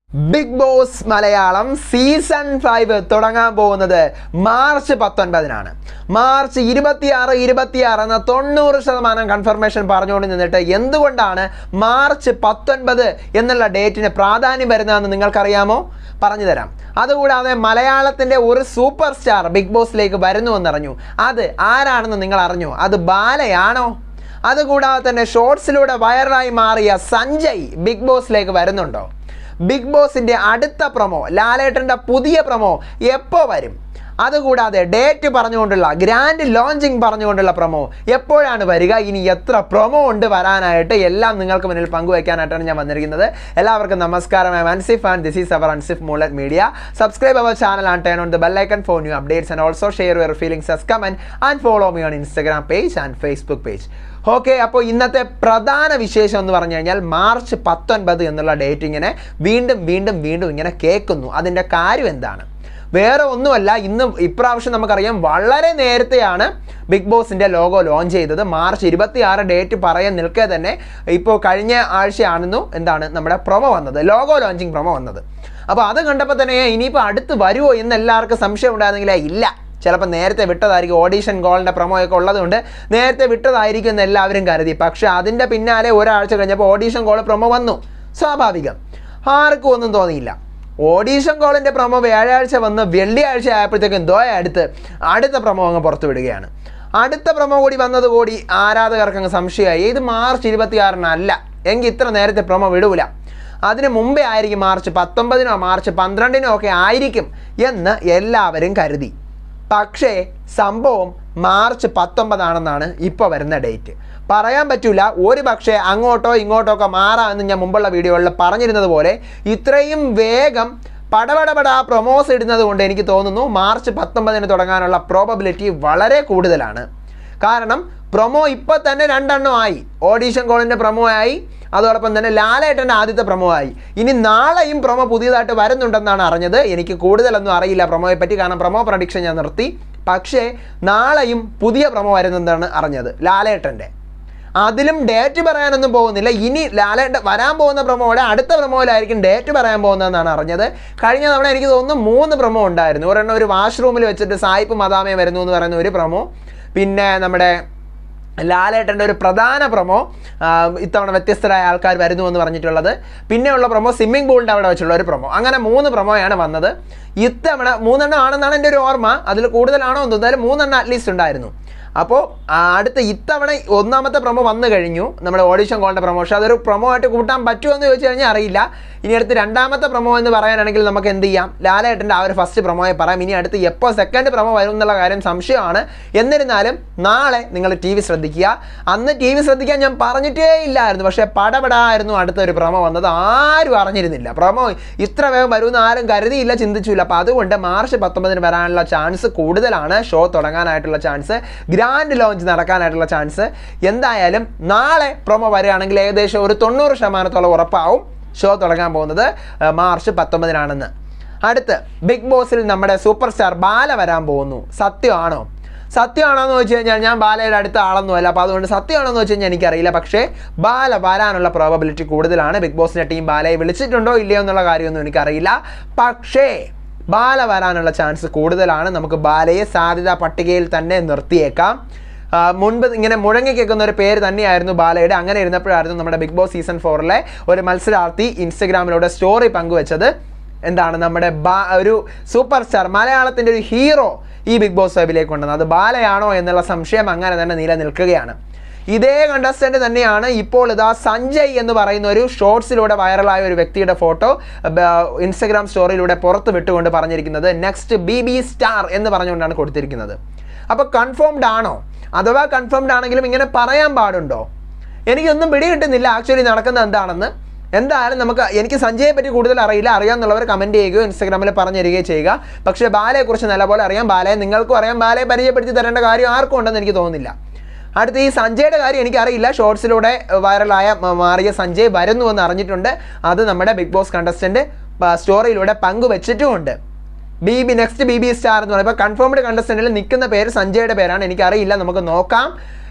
big Boss Malayalam season five തുടങ്ങാൻ പോകുന്നത് March പത്തൊൻപതിനാണ് March ഇരുപത്തിയാറ് ഇരുപത്തിയാറ് എന്ന തൊണ്ണൂറ് ശതമാനം കൺഫർമേഷൻ പറഞ്ഞുകൊണ്ട് നിന്നിട്ട് എന്തുകൊണ്ടാണ് മാർച്ച് പത്തൊൻപത് എന്നുള്ള ഡേറ്റിന് പ്രാധാന്യം വരുന്നതെന്ന് നിങ്ങൾക്കറിയാമോ പറഞ്ഞു തരാം അതുകൂടാതെ മലയാളത്തിൻ്റെ ഒരു സൂപ്പർ സ്റ്റാർ ബിഗ് ബോസിലേക്ക് വരുന്നുവെന്നറിഞ്ഞു അത് ആരാണെന്ന് നിങ്ങൾ അറിഞ്ഞു അത് ബാലയാണോ അതുകൂടാതെ തന്നെ ഷോർട്സിലൂടെ വൈറലായി മാറിയ സഞ്ജയ് ബിഗ് ബോസിലേക്ക് വരുന്നുണ്ടോ ബിഗ് ബോസിൻ്റെ അടുത്ത പ്രൊമോ ലാലേട്ടൻ്റെ പുതിയ പ്രൊമോ എപ്പോൾ വരും അതുകൂടാതെ ഡേറ്റ് പറഞ്ഞുകൊണ്ടുള്ള ഗ്രാൻഡ് ലോഞ്ചിങ് പറഞ്ഞുകൊണ്ടുള്ള പ്രൊമോ എപ്പോഴാണ് വരിക ഇനി എത്ര പ്രൊമോ ഉണ്ട് വരാനായിട്ട് എല്ലാം നിങ്ങൾക്ക് മുന്നിൽ പങ്കുവയ്ക്കാനായിട്ടാണ് ഞാൻ വന്നിരിക്കുന്നത് എല്ലാവർക്കും നമസ്കാരം I Ansif and this is our Ansif Moolat media subscribe our channel and turn on the bell icon for new updates and also share your feelings as comment and follow me on Instagram page and Facebook page okay അപ്പോൾ ഇന്നത്തെ പ്രധാന വിശേഷം എന്ന് പറഞ്ഞു കഴിഞ്ഞാൽ March പത്തൊൻപത് എന്നുള്ള date ഇങ്ങനെ വീണ്ടും വീണ്ടും വീണ്ടും ഇങ്ങനെ കേൾക്കുന്നു അതിൻ്റെ കാര്യം എന്താണ് വേറെ ഒന്നുമല്ല ഇന്ന് ഇപ്രാവശ്യം നമുക്കറിയാം വളരെ നേരത്തെയാണ് ബിഗ് ബോസിൻ്റെ ലോഗോ ലോഞ്ച് ചെയ്തത് മാർച്ച് ഇരുപത്തി ആറ് ഡേറ്റ് പറയാൻ നിൽക്കെ തന്നെ ഇപ്പോൾ കഴിഞ്ഞ ആഴ്ചയാണെന്നു എന്താണ് നമ്മുടെ പ്രൊമോ വന്നത് ലോഗോ ലോഞ്ചിങ് പ്രൊമോ വന്നത് അപ്പോൾ അത് കണ്ടപ്പോൾ തന്നെ ഇനിയിപ്പോൾ അടുത്ത് വരുമോ എന്ന് എല്ലാവർക്കും സംശയം ഉണ്ടായിരുന്നെങ്കിലേ ഇല്ല ചിലപ്പോൾ നേരത്തെ വിട്ടതായിരിക്കും ഓഡീഷൻ ഗോളിൻ്റെ പ്രൊമോയൊക്കെ ഉള്ളതുകൊണ്ട് നേരത്തെ വിട്ടതായിരിക്കും എന്ന് എല്ലാവരും കരുതി പക്ഷേ അതിൻ്റെ പിന്നാലെ ഒരാഴ്ച കഴിഞ്ഞപ്പോൾ ഓഡീഷൻ ഗോൾ പ്രൊമോ വന്നു സ്വാഭാവികം ആർക്കും ഒന്നും തോന്നിയില്ല ഓഡീഷൻ കോളിൻ്റെ പ്രൊമോ വ്യാഴാഴ്ച വന്ന് വെള്ളിയാഴ്ച ആയപ്പോഴത്തേക്കും ദോയ അടുത്ത് അടുത്ത പ്രൊമോ അങ്ങ് പുറത്തു വിടുകയാണ് അടുത്ത പ്രൊമോ കൂടി വന്നത് കൂടി ആരാധകർക്ക് അങ്ങ് സംശയമായി ഇത് മാർച്ച് ഇരുപത്തിയാറിനല്ല എങ്കിൽ ഇത്ര നേരത്തെ പ്രൊമോ വിടൂല അതിന് മുമ്പേ ആയിരിക്കും മാർച്ച് പത്തൊമ്പതിനോ മാർച്ച് പന്ത്രണ്ടിനോ ഒക്കെ ആയിരിക്കും എന്ന് എല്ലാവരും കരുതി പക്ഷേ സംഭവം മാർച്ച് പത്തൊമ്പതാണെന്നാണ് ഇപ്പോൾ വരുന്ന ഡേറ്റ് പറയാൻ പറ്റൂല ഒരു പക്ഷേ അങ്ങോട്ടോ ഇങ്ങോട്ടോ ഒക്കെ മാറാമെന്ന് ഞാൻ മുമ്പുള്ള വീഡിയോകളിൽ പറഞ്ഞിരുന്നത് പോലെ ഇത്രയും വേഗം പടപടപട പ്രൊമോസ് ഇടുന്നത് കൊണ്ട് എനിക്ക് തോന്നുന്നു മാർച്ച് പത്തൊമ്പതിന് തുടങ്ങാനുള്ള പ്രോബബിലിറ്റി വളരെ കൂടുതലാണ് കാരണം പ്രൊമോ ഇപ്പോൾ തന്നെ രണ്ടെണ്ണം ആയി ഓഡീഷൻ കോളിൻ്റെ പ്രൊമോ ആയി അതോടൊപ്പം തന്നെ ലാലേട്ടൻ്റെ ആദ്യത്തെ പ്രൊമോ ആയി ഇനി നാളെയും പ്രൊമോ പുതിയതായിട്ട് വരുന്നുണ്ടെന്നാണ് അറിഞ്ഞത് എനിക്ക് കൂടുതലൊന്നും അറിയില്ല പ്രൊമോയെ പറ്റി കാരണം പ്രൊമോ പ്രഡിക്ഷൻ ഞാൻ നിർത്തി പക്ഷേ നാളെയും പുതിയ പ്രൊമോ വരുന്നെന്നാണ് അറിഞ്ഞത് ലാലേട്ടൻ്റെ അതിലും ഡേറ്റ് പറയാനൊന്നും പോകുന്നില്ല ഇനി ലാലേട്ട വരാൻ പോകുന്ന പ്രൊമോയുടെ അടുത്ത പ്രൊമോയിലായിരിക്കും ഡേറ്റ് പറയാൻ പോകുന്നതെന്നാണ് അറിഞ്ഞത് കഴിഞ്ഞ തവണ എനിക്ക് തോന്നുന്നു മൂന്ന് പ്രൊമോ ഉണ്ടായിരുന്നു ഒരെണ്ണം ഒരു വാഷ്റൂമിൽ വെച്ചിട്ട് സായിപ്പ് മദാമേ വരുന്നു എന്ന് പറയുന്ന ഒരു പ്രൊമോ പിന്നെ നമ്മുടെ ലാലേട്ടൻ്റെ ഒരു പ്രധാന പ്രൊമോ ഇത്തവണ വ്യത്യസ്തരായ ആൾക്കാർ വരുന്നു എന്ന് പറഞ്ഞിട്ടുള്ളത് പിന്നെയുള്ള പ്രൊമോ സ്വിമ്മിംഗ് പൂളിൻ്റെ അവിടെ വെച്ചുള്ള ഒരു പ്രൊമോ അങ്ങനെ മൂന്ന് പ്രൊമോയാണ് വന്നത് ഇത്തവണ മൂന്നെണ്ണം ആണെന്നാണ് എൻ്റെ ഒരു ഓർമ്മ അതിൽ കൂടുതലാണോ എന്ന് എന്തായാലും മൂന്നെണ്ണം അറ്റ്ലീസ്റ്റ് ഉണ്ടായിരുന്നു അപ്പോൾ അടുത്ത ഇത്തവണ ഒന്നാമത്തെ പ്രൊമോ വന്നു കഴിഞ്ഞു നമ്മുടെ ഓഡിഷൻ കോളിൻ്റെ പ്രൊമോ പക്ഷേ അതൊരു പ്രൊമോ ആയിട്ട് കൂട്ടാൻ പറ്റുമോ എന്ന് ചോദിച്ചു കഴിഞ്ഞാൽ അറിയില്ല ഇനി അടുത്ത് രണ്ടാമത്തെ പ്രൊമോ എന്ന് പറയാനാണെങ്കിൽ നമുക്ക് എന്ത് ചെയ്യാം ലാലേട്ടൻ്റെ ആ ഒരു ഫസ്റ്റ് പ്രൊമോയെ പറയാം ഇനി അടുത്ത് എപ്പോൾ സെക്കൻഡ് പ്രൊമോ വരും എന്നുള്ള കാര്യം സംശയമാണ് എന്നിരുന്നാലും നാളെ നിങ്ങൾ ടി വി ശ്രദ്ധിക്കുക അന്ന് ടി വി ശ്രദ്ധിക്കാൻ ഞാൻ പറഞ്ഞിട്ടേ ഇല്ലായിരുന്നു പക്ഷേ പടപടായിരുന്നു അടുത്ത ഒരു പ്രൊമോ വന്നത് ആരും അറിഞ്ഞിരുന്നില്ല പ്രൊമോ ഇത്ര വേഗം വരുമെന്ന് ആരും കരുതിയില്ല ചിന്തിച്ചില്ല അപ്പോൾ അതുകൊണ്ട് മാർച്ച് പത്തൊമ്പതിന് വരാനുള്ള ചാൻസ് കൂടുതലാണ് ഷോ തുടങ്ങാനായിട്ടുള്ള ചാൻസ് ഗ്രാൻഡ് ലോഞ്ച് നടക്കാനായിട്ടുള്ള ചാൻസ് എന്തായാലും നാളെ പ്രൊമോ വരികയാണെങ്കിൽ ഏകദേശം ഒരു തൊണ്ണൂറ് ശതമാനത്തോളം ഉറപ്പാവും ഷോ തുടങ്ങാൻ പോകുന്നത് ആ, മാർച്ച് പത്തൊമ്പതിനാണെന്ന് അടുത്ത് ബിഗ് ബോസിൽ നമ്മുടെ സൂപ്പർ സ്റ്റാർ ബാല വരാൻ പോകുന്നു സത്യമാണോ സത്യമാണോ എന്ന് വെച്ച് കഴിഞ്ഞാൽ ഞാൻ ബാലയുടെ അടുത്ത ആളൊന്നുമല്ല അപ്പോൾ അതുകൊണ്ട് സത്യമാണോ എന്ന് വെച്ച് കഴിഞ്ഞാൽ എനിക്കറിയില്ല പക്ഷേ ബാല വരാനുള്ള പ്രോബബിലിറ്റി കൂടുതലാണ് ബിഗ് ബോസിൻ്റെ ടീം ബാലയെ വിളിച്ചിട്ടുണ്ടോ ഇല്ലയോ എന്നുള്ള കാര്യമൊന്നും എനിക്കറിയില്ല പക്ഷേ ബാല വരാനുള്ള ചാൻസ് കൂടുതലാണ് നമുക്ക് ബാലയെ സാധ്യതാ പട്ടികയിൽ തന്നെ നിർത്തിയേക്കാം ആ, മുൻപ് ഇങ്ങനെ മുഴങ്ങി കേൾക്കുന്ന ഒരു പേര് തന്നെയായിരുന്നു ബാലയുടെ അങ്ങനെ ഇരുന്നപ്പോഴായിരുന്നു നമ്മുടെ ബിഗ് ബോസ് സീസൺ ഫോറിലെ ഒരു മത്സരാർത്ഥി ഇൻസ്റ്റഗ്രാമിലൂടെ സ്റ്റോറി പങ്കുവെച്ചത് എന്താണ് നമ്മുടെ ബാ ഒരു സൂപ്പർ സ്റ്റാർ മലയാളത്തിൻ്റെ ഒരു ഹീറോ ഈ ബിഗ് ബോസ് വെബിലേക്ക് കൊണ്ടുവന്നത് അത് ബാലയാണോ എന്നുള്ള സംശയം അങ്ങനെ തന്നെ നിലനിൽക്കുകയാണ് ഇതേ കണ്ടസ്റ്റന്റ് തന്നെയാണ് ഇപ്പോൾ ഇതാ സഞ്ജയ് എന്ന് പറയുന്ന ഒരു ഷോർട്സിലൂടെ വൈറലായ ഒരു വ്യക്തിയുടെ ഫോട്ടോ ഇൻസ്റ്റഗ്രാം സ്റ്റോറിയിലൂടെ പുറത്ത് വിട്ടുകൊണ്ട് പറഞ്ഞിരിക്കുന്നത് നെക്സ്റ്റ് ബി ബി സ്റ്റാർ എന്ന് പറഞ്ഞുകൊണ്ടാണ് കൊടുത്തിരിക്കുന്നത് അപ്പോൾ കൺഫേംഡ് ആണോ അഥവാ കൺഫേംഡ് ആണെങ്കിലും ഇങ്ങനെ പറയാൻ പാടുണ്ടോ എനിക്കൊന്നും പിടി കിട്ടുന്നില്ല ആക്ച്വലി നടക്കുന്നത് എന്താണെന്ന് എന്തായാലും നമുക്ക് എനിക്ക് സഞ്ജയെ പറ്റി കൂടുതൽ അറിയില്ല അറിയാമെന്നുള്ളവർ കമൻറ്റ് ചെയ്യുകയോ ഇൻസ്റ്റാഗ്രാമിൽ പറഞ്ഞു തരികയോ ചെയ്യുക പക്ഷേ ബാലയെക്കുറിച്ച് നല്ലപോലെ അറിയാം ബാലയെ നിങ്ങൾക്കും അറിയാം ബാലയെ പരിചയപ്പെടുത്തി തരേണ്ട കാര്യം ആർക്കും ഉണ്ടെന്ന് എനിക്ക് തോന്നുന്നില്ല അടുത്ത ഈ സഞ്ജയുടെ കാര്യം എനിക്കറിയില്ല ഷോർട്സിലൂടെ വൈറലായ മ- മാറിയ സഞ്ജയ് വരുന്നു എന്ന് അറിഞ്ഞിട്ടുണ്ട് അത് നമ്മുടെ ബിഗ് ബോസ് കണ്ടസ്റ്റൻറ്റ് സ്റ്റോറിയിലൂടെ പങ്കുവെച്ചിട്ടുമുണ്ട് B B next B B star എന്ന് പറയുമ്പോൾ കൺഫേംഡ് കണ്ടസ്റ്റൻറ്റിൽ നിൽക്കുന്ന പേര് സഞ്ജയുടെ പേരാണ് എനിക്കറിയില്ല നമുക്ക് നോക്കാം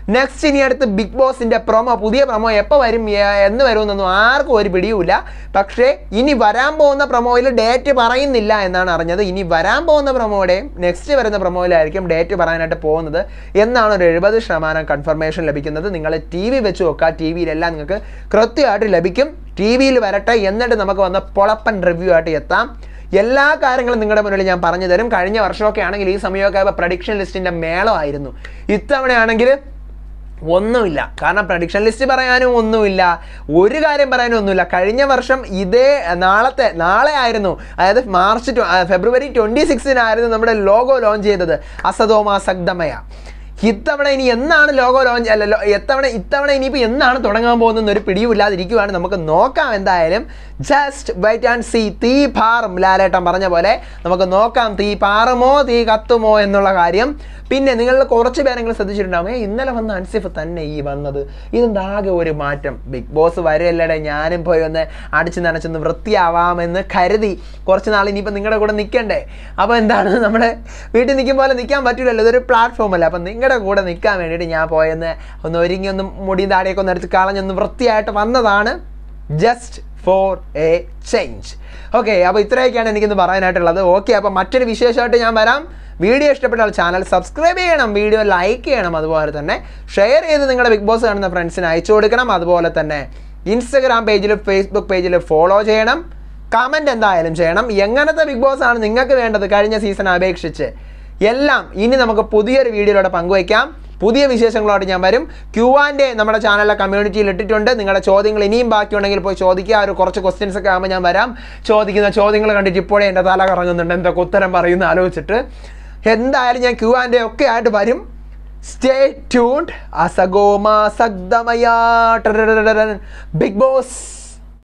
നെക്സ്റ്റ് ഇനി അടുത്ത് ബിഗ് ബോസിൻ്റെ പ്രൊമോ പുതിയ പ്രൊമോ എപ്പോൾ വരും ഏ- എന്ന് വരുമെന്നൊന്നും ആർക്കും ഒരു പിടിയുമില്ല പക്ഷേ ഇനി വരാൻ പോകുന്ന പ്രൊമോയിൽ ഡേറ്റ് പറയുന്നില്ല എന്നാണ് അറിഞ്ഞത് ഇനി വരാൻ പോകുന്ന പ്രൊമോയുടെയും നെക്സ്റ്റ് വരുന്ന പ്രൊമോയിലായിരിക്കും ഡേറ്റ് പറയാനായിട്ട് പോകുന്നത് എന്നാണ് ഒരു എഴുപത് ശതമാനം കൺഫർമേഷൻ ലഭിക്കുന്നത് നിങ്ങൾ ടി വി വെച്ച് നോക്കുക ടി വിയിലെല്ലാം നിങ്ങൾക്ക് കൃത്യമായിട്ട് ലഭിക്കും ടി വിയിൽ വരട്ടെ എന്നിട്ട് നമുക്ക് വന്ന പൊളപ്പൻ റിവ്യൂ ആയിട്ട് എത്താം എല്ലാ കാര്യങ്ങളും നിങ്ങളുടെ മുന്നിൽ ഞാൻ പറഞ്ഞു തരും കഴിഞ്ഞ വർഷമൊക്കെ ആണെങ്കിൽ ഈ സമയമൊക്കെ ആയപ്പോൾ പ്രഡിക്ഷൻ ലിസ്റ്റിൻ്റെ മേളമായിരുന്നു ഇത്തവണയാണെങ്കിൽ ഒന്നുമില്ല കാരണം പ്രഡിക്ഷൻ ലിസ്റ്റ് പറയാനും ഒന്നുമില്ല ഒരു കാര്യം പറയാനും ഒന്നുമില്ല കഴിഞ്ഞ വർഷം ഇതേ നാളത്തെ നാളെ ആയിരുന്നു അതായത് മാർച്ച് ട്വ- ആ, ഫെബ്രുവരി ട്വൻറ്റി സിക്സിനായിരുന്നു നമ്മുടെ ലോഗോ ലോഞ്ച് ചെയ്തത് അസതോമ സഗ്ദമയ ഇത്തവണ ഇനി എന്നാണ് ലോഗോ ലോഞ്ച് അല്ല ലോ- എത്തവണ ഇത്തവണ ഇനിയിപ്പോൾ എന്നാണ് തുടങ്ങാൻ പോകുന്നത് ഒരു പിടിയുമില്ലാതിരിക്കുവാണ് നമുക്ക് നോക്കാം എന്തായാലും ജസ്റ്റ് വെയിറ്റ് ആൻഡ് സീ തീ പാറും ലാലേട്ടൻ പറഞ്ഞ പോലെ നമുക്ക് നോക്കാം തീ പാറുമോ തീ കത്തുമോ എന്നുള്ള കാര്യം പിന്നെ നിങ്ങളിൽ കുറച്ച് പേരെങ്കിലും ശ്രദ്ധിച്ചിട്ടുണ്ടാവും "ഏ, ഇന്നലെ വന്ന അൻസിഫ് തന്നെ ഈ വന്നത് ഇതെന്താകെ ഒരു മാറ്റം ബിഗ് ബോസ് വരെയല്ലടെ ഞാനും പോയി ഒന്ന് അടിച്ച് നനച്ചൊന്ന് വൃത്തിയാവാമെന്ന് കരുതി കുറച്ച് നാൾ ഇനിയിപ്പോൾ നിങ്ങളുടെ കൂടെ നിൽക്കണ്ടേ അപ്പോൾ എന്താണ് നമ്മുടെ വീട്ടിൽ നിൽക്കും പോലെ നിൽക്കാൻ പറ്റില്ലല്ലോ ഇതൊരു പ്ലാറ്റ്ഫോം അല്ല അപ്പം നിങ്ങളുടെ കൂടെ നിൽക്കാൻ വേണ്ടിയിട്ട് ഞാൻ പോയെന്ന് ഒന്ന് ഒരുങ്ങി ഒന്ന് മുടിയും താടിയൊക്കെ ഒന്ന് എടുത്ത് കളഞ്ഞൊന്ന് വൃത്തിയായിട്ട് വന്നതാണ് just for a change okay അപ്പോൾ ഇത്രയൊക്കെയാണ് എനിക്കിന്ന് പറയാനായിട്ടുള്ളത് ഓക്കെ അപ്പോൾ മറ്റൊരു വിശേഷമായിട്ട് ഞാൻ വരാം വീഡിയോ ഇഷ്ടപ്പെട്ടാൽ ചാനൽ സബ്സ്ക്രൈബ് ചെയ്യണം വീഡിയോ ലൈക്ക് ചെയ്യണം അതുപോലെ തന്നെ ഷെയർ ചെയ്ത് നിങ്ങളുടെ ബിഗ് ബോസ് കാണുന്ന ഫ്രണ്ട്സിന് അയച്ചു കൊടുക്കണം അതുപോലെ തന്നെ ഇൻസ്റ്റഗ്രാം പേജിലും ഫേസ്ബുക്ക് പേജിലും ഫോളോ ചെയ്യണം കമൻറ്റ് എന്തായാലും ചെയ്യണം എങ്ങനത്തെ ബിഗ് ബോസ് ആണ് നിങ്ങൾക്ക് വേണ്ടത് കഴിഞ്ഞ സീസൺ അപേക്ഷിച്ച് എല്ലാം ഇനി നമുക്ക് പുതിയൊരു വീഡിയോയിലൂടെ പങ്കുവയ്ക്കാം പുതിയ വിശേഷങ്ങളോട് ഞാൻ വരും ക്യൂ ആൻഡ് നമ്മുടെ ചാനലിലെ കമ്മ്യൂണിറ്റിയിൽ ഇട്ടിട്ടുണ്ട് നിങ്ങളുടെ ചോദ്യങ്ങൾ ഇനിയും ബാക്കിയുണ്ടെങ്കിൽ പോയി ചോദിക്കുക ആ ഒരു കുറച്ച് ക്വസ്റ്റ്യൻസ് ഒക്കെ ആകുമ്പോൾ ഞാൻ വരാം ചോദിക്കുന്ന ചോദ്യങ്ങൾ കണ്ടിട്ട് ഇപ്പോഴേ എൻ്റെ തല കറങ്ങുന്നുണ്ട് എന്തൊക്കെ ഉത്തരം പറയുന്ന ആലോചിച്ചിട്ട് എന്തായാലും ഞാൻ ക്യൂ ആൻഡ് ഒക്കെ ആയിട്ട് വരും സ്റ്റേ ട്യൂൺഡ് അസഗോമ സഗ്ദമയ ബിഗ് ബോസ്